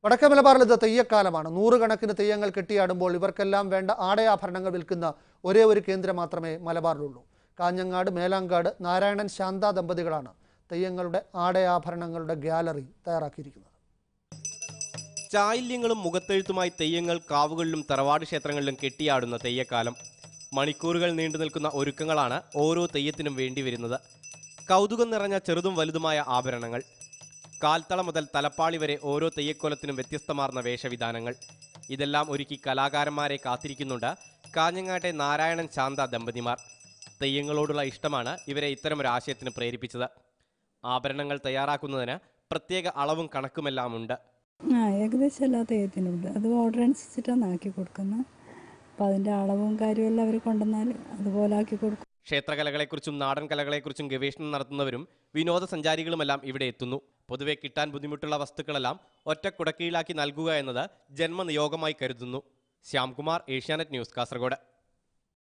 വടക്കേ മലബാറിൽ ഇത് തെയ്യക്കാലമാണ് നൂറുകണക്കിന് തെയ്യങ്ങൾ കെട്ടിയാടുമ്പോൾ ഇവർക്കെല്ലാം വേണ്ട ആടയാഭരണങ്ങൾ വിൽക്കുന്ന ഒരേ ഒരു കേന്ദ്രം മാത്രമേ മലബാറിലുള്ളൂ കാഞ്ഞങ്ങാട് മേലാങ്കാട് നാരായണൻ ശാന്ത ദമ്പതികളാണ് തെയ്യങ്ങളുടെ ആടയാഭരണങ്ങളുടെ ഗ്യാലറി തയ്യാറാക്കിയിരിക്കുന്നത് ചായല്യങ്ങളും മുഖത്തെഴുത്തുമായി തെയ്യങ്ങൾ കാവുകളിലും തറവാട് ക്ഷേത്രങ്ങളിലും കെട്ടിയാടുന്ന തെയ്യക്കാലം മണിക്കൂറുകൾ നീണ്ടു നിൽക്കുന്ന ഒരുക്കങ്ങളാണ് ഓരോ തെയ്യത്തിനും വേണ്ടിവരുന്നത് കൗതുകം നിറഞ്ഞ ചെറുതും വലുതുമായ ആഭരണങ്ങൾ കാൽത്തള മുതൽ തലപ്പാളി വരെ ഓരോ തെയ്യക്കോലത്തിനും വ്യത്യസ്തമാർന്ന വേഷവിധാനങ്ങൾ ഇതെല്ലാം ഒരുക്കി കലാകാരന്മാരെ കാത്തിരിക്കുന്നുണ്ട് കാഞ്ഞങ്ങാട്ടെ നാരായണൻ ശാന്ത ദമ്പതിമാർ തെയ്യങ്ങളോടുള്ള ഇഷ്ടമാണ് ഇവരെ ഇത്തരമൊരു ആശയത്തിന് പ്രേരിപ്പിച്ചത് ആഭരണങ്ങൾ തയ്യാറാക്കുന്നതിന് പ്രത്യേക അളവും കണക്കുമെല്ലാം ഉണ്ട് ആ ഏകദേശം എല്ലാ തെയ്യത്തിനുണ്ട് അത് ഓർഡർ അനുസരിച്ചിട്ടാണ് ആക്കി കൊടുക്കുന്നത് അപ്പോൾ അതിൻ്റെ അളവും കാര്യമെല്ലാം അവർ കൊണ്ടുവന്നാൽ അതുപോലെ ആക്കി കൊടുക്കും ക്ഷേത്രകലകളെക്കുറിച്ചും നാടൻ കലകളെക്കുറിച്ചും ഗവേഷണം നടത്തുന്നവരും വിനോദസഞ്ചാരികളുമെല്ലാം ഇവിടെ എത്തുന്നു പൊതുവെ കിട്ടാൻ ബുദ്ധിമുട്ടുള്ള വസ്തുക്കളെല്ലാം ഒറ്റ കുടക്കീഴിലാക്കി നൽകുക എന്നത് ജന്മനിയോഗമായി കരുതുന്നു ശ്യാംകുമാർ ഏഷ്യാനെറ്റ് ന്യൂസ് കാസർഗോഡ്